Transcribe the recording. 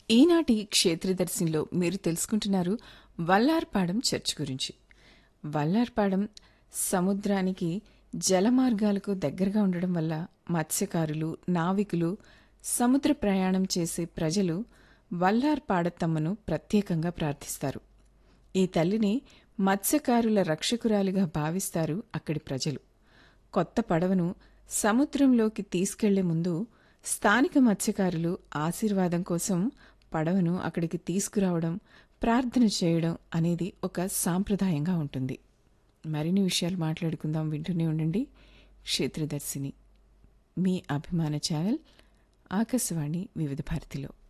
ఈనాటి క్షేత్రదర్శినిలో మీరు తెలుసుకుంటున్నారు వల్లార్పాడం చర్చ్ గురించి వల్లార్పాడం సముద్రానికి జలమార్గాలకు దగ్గరగా ఉండడం వల్ల మత్స్యకారులు నావికులు సముద్ర ప్రయాణం చేసే ప్రజలు వల్లార్పాడతమ్మను ప్రత్యేకంగా ప్రార్థిస్తారు ఈ తల్లిని మత్స్యకారుల రక్షకురాలిగా భావిస్తారు అక్కడి ప్రజలు కొత్త పడవను సముద్రంలోకి తీసుకెళ్లే ముందు స్థానిక మత్స్యకారులు ఆశీర్వాదం కోసం పడవను అక్కడికి తీసుకురావడం ప్రార్థన చేయడం అనేది ఒక సాంప్రదాయంగా ఉంటుంది మరిన్ని విషయాలు మాట్లాడుకుందాం వింటూనే ఉండండి క్షేత్రదర్శిని మీ అభిమాన ఛానల్ ఆకాశవాణి వివిధ భారతిలో